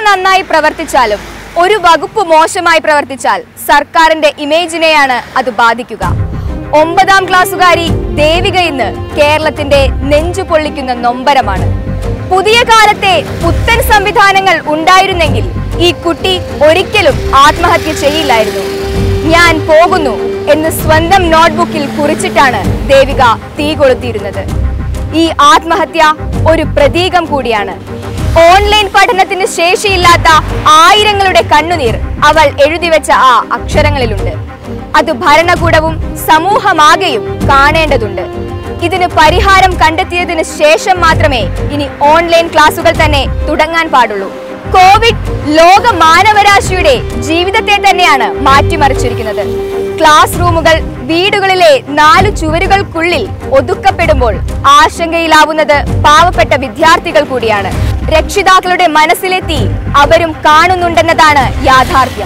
നന്നായി പ്രവർത്തിച്ചാലും ഒരു വകുപ്പ് മോശമായി പ്രവർത്തിച്ചാൽ സർക്കാരിന്റെ ഇമേജിനെയാണ് അത് ബാധിക്കുക ഒമ്പതാം ക്ലാസ്സുകാരി ദേവിക ഇന്ന് കേരളത്തിന്റെ നെഞ്ചു പൊള്ളിക്കുന്ന നൊമ്പരമാണ് പുതിയ കാലത്തെ പുത്തൻ സംവിധാനങ്ങൾ ഉണ്ടായിരുന്നെങ്കിൽ ഈ കുട്ടി ഒരിക്കലും ആത്മഹത്യ ചെയ്യില്ലായിരുന്നു ഞാൻ പോകുന്നു എന്ന് സ്വന്തം നോട്ട്ബുക്കിൽ കുറിച്ചിട്ടാണ് ദേവിക തീ കൊളുത്തിയിരുന്നത് ഈ ആത്മഹത്യ ഒരു പ്രതീകം കൂടിയാണ് ഓൺലൈൻ പഠനത്തിന് ശേഷിയില്ലാത്ത ആയിരങ്ങളുടെ കണ്ണുനീർ അവൾ എഴുതിവെച്ച ആ അക്ഷരങ്ങളിലുണ്ട് അത് ഭരണകൂടവും സമൂഹമാകെയും കാണേണ്ടതുണ്ട് ഇതിന് പരിഹാരം കണ്ടെത്തിയതിന് ശേഷം മാത്രമേ ഇനി ഓൺലൈൻ ക്ലാസുകൾ തന്നെ തുടങ്ങാൻ പാടുള്ളൂ കോവിഡ് ലോക മാനവരാശിയുടെ ജീവിതത്തെ തന്നെയാണ് മാറ്റിമറിച്ചിരിക്കുന്നത് ക്ലാസ് റൂമുകൾ വീടുകളിലെ നാലു ചുവരുകൾക്കുള്ളിൽ ഒതുക്കപ്പെടുമ്പോൾ ആശങ്കയിലാവുന്നത് പാവപ്പെട്ട വിദ്യാർത്ഥികൾ കൂടിയാണ് രക്ഷിതാക്കളുടെ മനസ്സിലെത്തി അവരും കാണുന്നുണ്ടെന്നതാണ് യാഥാർത്ഥ്യം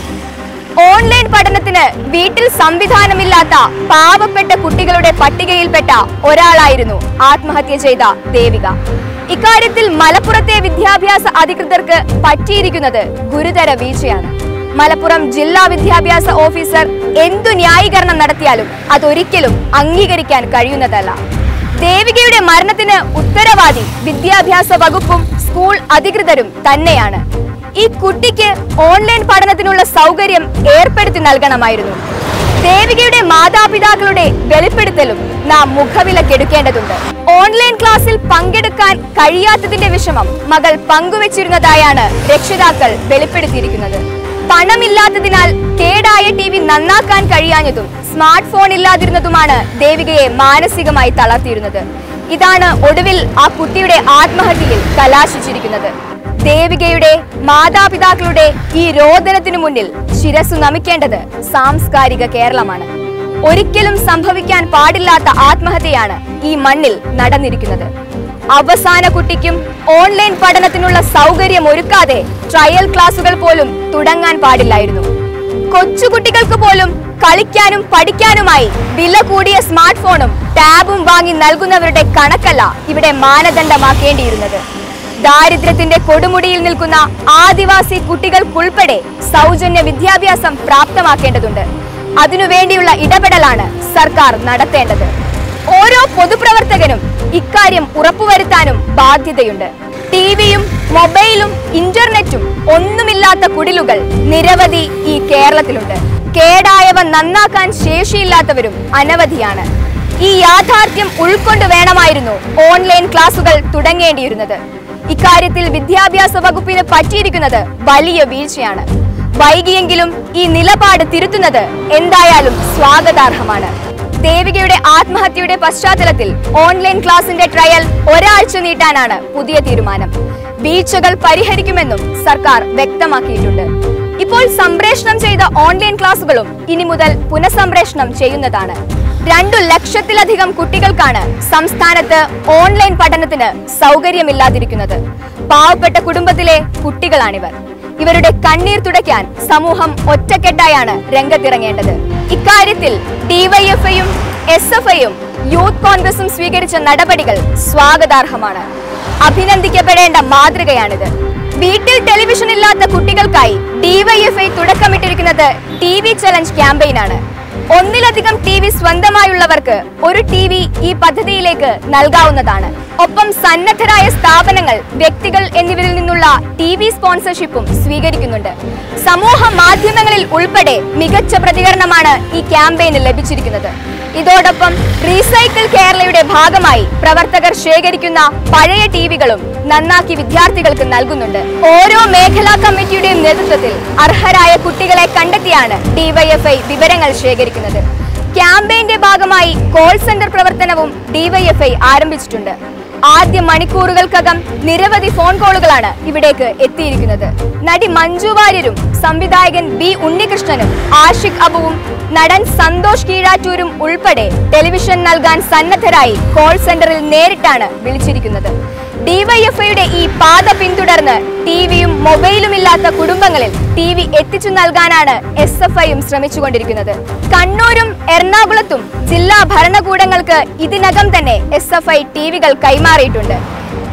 ഓൺലൈൻ പഠനത്തിന് വീട്ടിൽ സംവിധാനമില്ലാത്ത പാവപ്പെട്ട കുട്ടികളുടെ പട്ടികയിൽപ്പെട്ട ഒരാളായിരുന്നു ആത്മഹത്യ ചെയ്ത ദേവിക ഇക്കാര്യത്തിൽ മലപ്പുറത്തെ വിദ്യാഭ്യാസ അധികൃതർക്ക് പറ്റിയിരിക്കുന്നത് ഗുരുതര വീഴ്ചയാണ് മലപ്പുറം ജില്ലാ വിദ്യാഭ്യാസ ഓഫീസർ എന്തു ന്യായീകരണം നടത്തിയാലും അതൊരിക്കലും അംഗീകരിക്കാൻ കഴിയുന്നതല്ല ദേവികയുടെ മരണത്തിന് ഉത്തരവാദി വിദ്യാഭ്യാസ വകുപ്പും സ്കൂൾ അധികൃതരും തന്നെയാണ് ഈ കുട്ടിക്ക് ഓൺലൈൻ പഠനത്തിനുള്ള സൗകര്യം ഏർപ്പെടുത്തി നൽകണമായിരുന്നു ദേവികയുടെ മാതാപിതാക്കളുടെ വെളിപ്പെടുത്തലും നാം മുഖവിലക്കെടുക്കേണ്ടതുണ്ട് ഓൺലൈൻ ക്ലാസ്സിൽ പങ്കെടുക്കാൻ കഴിയാത്തതിന്റെ വിഷമം മകൾ പങ്കുവച്ചിരുന്നതായാണ് രക്ഷിതാക്കൾ വെളിപ്പെടുത്തിയിരിക്കുന്നത് പണമില്ലാത്തതിനാൽ കേടായ ടി വി നന്നാക്കാൻ കഴിയാഞ്ഞതും സ്മാർട്ട് ഫോൺ ഇല്ലാതിരുന്നതുമാണ് ദേവികയെ മാനസികമായി തളർത്തിയിരുന്നത് ഇതാണ് ഒടുവിൽ ആ കുട്ടിയുടെ ആത്മഹത്യയിൽ കലാശിച്ചിരിക്കുന്നത് ദേവികയുടെ മാതാപിതാക്കളുടെ ഈ രോദനത്തിനു മുന്നിൽ ശിരസു നമിക്കേണ്ടത് സാംസ്കാരിക കേരളമാണ് ഒരിക്കലും സംഭവിക്കാൻ പാടില്ലാത്ത ആത്മഹത്യയാണ് ഈ മണ്ണിൽ നടന്നിരിക്കുന്നത് അവസാന കുട്ടിക്കും ഓൺലൈൻ പഠനത്തിനുള്ള സൗകര്യം ഒരുക്കാതെ ട്രയൽ ക്ലാസുകൾ പോലും തുടങ്ങാൻ പാടില്ലായിരുന്നു കൊച്ചുകുട്ടികൾക്ക് പോലും കളിക്കാനും പഠിക്കാനുമായി വില കൂടിയ സ്മാർട്ട് ഫോണും ടാബും വാങ്ങി നൽകുന്നവരുടെ കണക്കല്ല ഇവിടെ മാനദണ്ഡമാക്കേണ്ടിയിരുന്നത് ദാരിദ്ര്യത്തിന്റെ കൊടുമുടിയിൽ നിൽക്കുന്ന ആദിവാസി കുട്ടികൾക്കുൾപ്പെടെ സൗജന്യ വിദ്യാഭ്യാസം പ്രാപ്തമാക്കേണ്ടതുണ്ട് അതിനുവേണ്ടിയുള്ള ഇടപെടലാണ് സർക്കാർ നടത്തേണ്ടത് ഓരോ പൊതുപ്രവർത്തകനും ഇക്കാര്യം ഉറപ്പുവരുത്താനും ബാധ്യതയുണ്ട് ടിവിയും മൊബൈലും ഇന്റർനെറ്റും ഒന്നുമില്ലാത്ത കുടിലുകൾ നിരവധി ഈ കേരളത്തിലുണ്ട് കേടായവ നന്നാക്കാൻ ശേഷിയില്ലാത്തവരും അനവധിയാണ് ഈ യാഥാർത്ഥ്യം ഉൾക്കൊണ്ട് വേണമായിരുന്നു ഓൺലൈൻ ക്ലാസുകൾ തുടങ്ങേണ്ടിയിരുന്നത് ഇക്കാര്യത്തിൽ വിദ്യാഭ്യാസ വകുപ്പിന് പറ്റിയിരിക്കുന്നത് വലിയ വീഴ്ചയാണ് വൈകിയെങ്കിലും ഈ നിലപാട് തിരുത്തുന്നത് എന്തായാലും സ്വാഗതാർഹമാണ് ദേവികയുടെ ആത്മഹത്യയുടെ പശ്ചാത്തലത്തിൽ ഓൺലൈൻ ക്ലാസിന്റെ ട്രയൽ ഒരാഴ്ച നീട്ടാനാണ് പുതിയ തീരുമാനം വീഴ്ചകൾ പരിഹരിക്കുമെന്നും സർക്കാർ വ്യക്തമാക്കിയിട്ടുണ്ട് ഇപ്പോൾ സംപ്രേഷണം ചെയ്ത ഓൺലൈൻ ക്ലാസുകളും ഇനി മുതൽ പുനഃസംപ്രേഷണം ചെയ്യുന്നതാണ് രണ്ടു ലക്ഷത്തിലധികം കുട്ടികൾക്കാണ് സംസ്ഥാനത്ത് ഓൺലൈൻ പഠനത്തിന് സൗകര്യമില്ലാതിരിക്കുന്നത് പാവപ്പെട്ട കുടുംബത്തിലെ കുട്ടികളാണിവർ ഇവരുടെ കണ്ണീർ തുടയ്ക്കാൻ സമൂഹം ഒറ്റക്കെട്ടായാണ് രംഗത്തിറങ്ങേണ്ടത് ഇക്കാര്യത്തിൽ ഡിവൈഎഫ്ഐയും എസ് എഫ് ഐയും യൂത്ത് കോൺഗ്രസും സ്വീകരിച്ച നടപടികൾ സ്വാഗതാർഹമാണ് അഭിനന്ദിക്കപ്പെടേണ്ട മാതൃകയാണിത് വീട്ടിൽ ടെലിവിഷൻ ഇല്ലാത്ത കുട്ടികൾക്കായി ഡിവൈഎഫ്ഐ തുടക്കമിട്ടിരിക്കുന്നത് ടി വി ചലഞ്ച് ക്യാമ്പയിനാണ് ഒന്നിലധികം ടി വി സ്വന്തമായുള്ളവർക്ക് ഒരു ടി വി ഈ പദ്ധതിയിലേക്ക് നൽകാവുന്നതാണ് ഒപ്പം സന്നദ്ധരായ സ്ഥാപനങ്ങൾ വ്യക്തികൾ എന്നിവരിൽ നിന്നുള്ള ടി വി സ്പോൺസർഷിപ്പും സ്വീകരിക്കുന്നുണ്ട് സമൂഹ മാധ്യമങ്ങളിൽ ഉൾപ്പെടെ മികച്ച പ്രതികരണമാണ് ഈ ക്യാമ്പയിന് ലഭിച്ചിരിക്കുന്നത് ഇതോടൊപ്പം റീസൈക്കിൾ കേരളയുടെ ഭാഗമായി പ്രവർത്തകർ ശേഖരിക്കുന്ന പഴയ ടിവികളും നന്നാക്കി വിദ്യാർത്ഥികൾക്ക് നൽകുന്നുണ്ട് ഓരോ മേഖലാ കമ്മിറ്റിയുടെയും നേതൃത്വത്തിൽ അർഹരായ കുട്ടികളെ കണ്ടെത്തിയാണ് ഡിവൈഎഫ്ഐ വിവരങ്ങൾ ശേഖരിക്കുന്നത് ക്യാമ്പയിന്റെ ഭാഗമായി കോൾ സെന്റർ പ്രവർത്തനവും ഡിവൈഎഫ്ഐ ആരംഭിച്ചിട്ടുണ്ട് ആദ്യ മണിക്കൂറുകൾക്കകം നിരവധി ഫോൺ കോളുകളാണ് ഇവിടേക്ക് എത്തിയിരിക്കുന്നത് നടി മഞ്ജു വാര്യരും സംവിധായകൻ ബി ഉണ്ണികൃഷ്ണനും ആഷിഖ് അബുവും നടൻ സന്തോഷ് കീഴാറ്റൂരും ഉൾപ്പെടെ ടെലിവിഷൻ നൽകാൻ സന്നദ്ധരായി കോൾ സെന്ററിൽ നേരിട്ടാണ് വിളിച്ചിരിക്കുന്നത് ഡിവൈഎഫ്ഐയുടെ ഈ പാത പിന്തുടർന്ന് ടിവിയും മൊബൈലും ഇല്ലാത്ത കുടുംബങ്ങളിൽ ടി വി എത്തിച്ചു നൽകാനാണ് എസ് എഫ് ഐയും ശ്രമിച്ചുകൊണ്ടിരിക്കുന്നത് കണ്ണൂരും എറണാകുളത്തും ജില്ലാ ഭരണകൂടങ്ങൾക്ക് ഇതിനകം തന്നെ എസ് എഫ് ഐ ടിവികൾ കൈമാറിയിട്ടുണ്ട്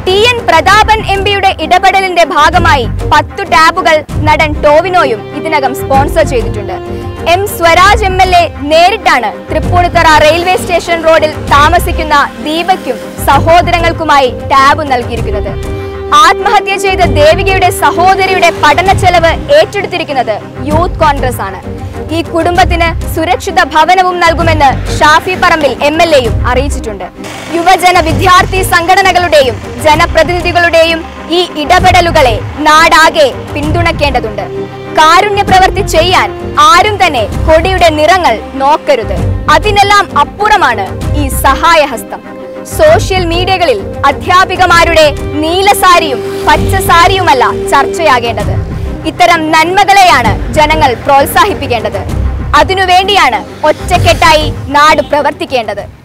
ടി എൻ പ്രതാപൻ എം പിയുടെ ഇടപെടലിന്റെ ഭാഗമായി പത്തു ടാബുകൾ നടൻ ടോവിനോയും ഇതിനകം സ്പോൺസർ ചെയ്തിട്ടുണ്ട് M Swaraj M L A നേരിട്ടാണ് തൃപ്പൂണിത്തറ റെയിൽവേ സ്റ്റേഷൻ റോഡിൽ താമസിക്കുന്ന ദീപയ്ക്കും സഹോദരങ്ങൾക്കുമായി ടാബ് നൽകിയിരിക്കുന്നത് ആത്മഹത്യ ചെയ്ത ദേവികയുടെ സഹോദരിയുടെ പഠന ചെലവ് ഏറ്റെടുത്തിരിക്കുന്നത് യൂത്ത് കോൺഗ്രസ് ആണ് ഈ കുടുംബത്തിന് സുരക്ഷിത ഭവനവും നൽകുമെന്ന് ഷാഫി പറമ്പിൽ എം എൽ എയും അറിയിച്ചിട്ടുണ്ട് യുവജന വിദ്യാർത്ഥി സംഘടനകളുടെയും ജനപ്രതിനിധികളുടെയും ഈ ഇടപെടലുകളെ നാടാകെ പിന്തുണയ്ക്കേണ്ടതുണ്ട് കാരുണ്യ പ്രവൃത്തി ചെയ്യാൻ ആരും തന്നെ കൊടിയുടെ നിറങ്ങൾ നോക്കരുത് അതിനെല്ലാം അപ്പുറമാണ് ഈ സഹായഹസ്തം സോഷ്യൽ മീഡിയകളിൽ അധ്യാപികമാരുടെ നീലസാരിയും പച്ചസാരിയുമല്ല ചർച്ചയാകേണ്ടത് ഇത്തരം നന്മകളെയാണ് ജനങ്ങൾ പ്രോത്സാഹിപ്പിക്കേണ്ടത് അതിനുവേണ്ടിയാണ് ഒറ്റക്കെട്ടായി നാട് പ്രവർത്തിക്കേണ്ടത്